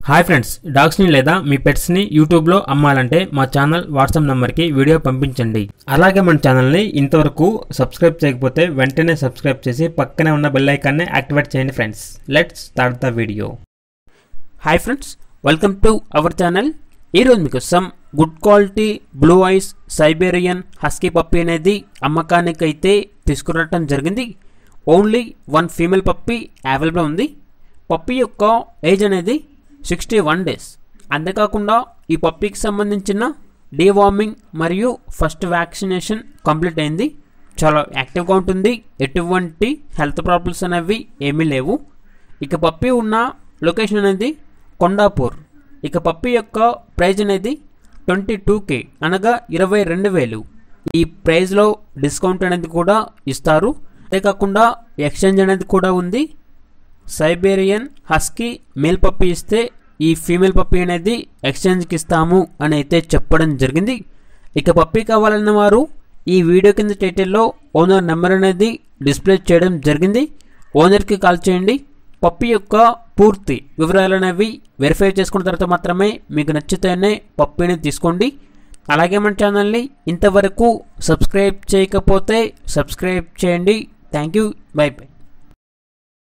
hi friends డాగ్స్ని లేదా మీ పెట్స్ని యూట్యూబ్లో అమ్మాలంటే మా ఛానల్ వాట్సాప్ నెంబర్కి వీడియో పంపించండి అలాగే మన ఛానల్ని ఇంతవరకు సబ్స్క్రైబ్ చేయకపోతే వెంటనే సబ్స్క్రైబ్ చేసి పక్కనే ఉన్న బెల్ ఐకాన్ని యాక్టివేట్ చేయండి friends let's start the video hi friends welcome to our channel ఈరోజు మీకు some good quality blue eyes Siberian husky puppy అనేది అమ్మకానికి అయితే తీసుకురావటం జరిగింది only one female puppy available ఉంది పప్పీ యొక్క ఏజ్ అనేది సిక్స్టీ వన్ డేస్ అంతేకాకుండా ఈ పప్పీకి సంబంధించిన డీవార్మింగ్ మరియు ఫస్ట్ వ్యాక్సినేషన్ కంప్లీట్ అయింది చాలా యాక్టివ్గా ఉంటుంది ఎటువంటి హెల్త్ ప్రాబ్లమ్స్ అనేవి ఏమీ లేవు ఇక పప్పీ ఉన్న లొకేషన్ అనేది కొండాపూర్ ఇక పప్పి యొక్క ప్రైజ్ అనేది ట్వంటీ టూ కే అనగా ఇరవై రెండు వేలు ఈ ప్రైజ్లో డిస్కౌంట్ అనేది కూడా ఇస్తారు అంతేకాకుండా ఎక్స్చేంజ్ అనేది కూడా ఉంది సైబేరియన్ హస్కీ మేల్ పప్పి ఇస్తే ఈ ఫీమేల్ పప్పి అనేది ఎక్స్చేంజ్కి ఇస్తాము అని అయితే చెప్పడం జరిగింది ఇక పప్పి కావాలన్న వారు ఈ వీడియో కింద టైటిల్లో ఓనర్ నెంబర్ అనేది డిస్ప్లే చేయడం జరిగింది ఓనర్కి కాల్ చేయండి పప్పి యొక్క పూర్తి వివరాలు అనేవి వెరిఫై చేసుకున్న తర్వాత మాత్రమే మీకు నచ్చితేనే పప్పిని తీసుకోండి అలాగే మన ఛానల్ని ఇంతవరకు సబ్స్క్రైబ్ చేయకపోతే సబ్స్క్రైబ్ చేయండి థ్యాంక్ యూ బై బై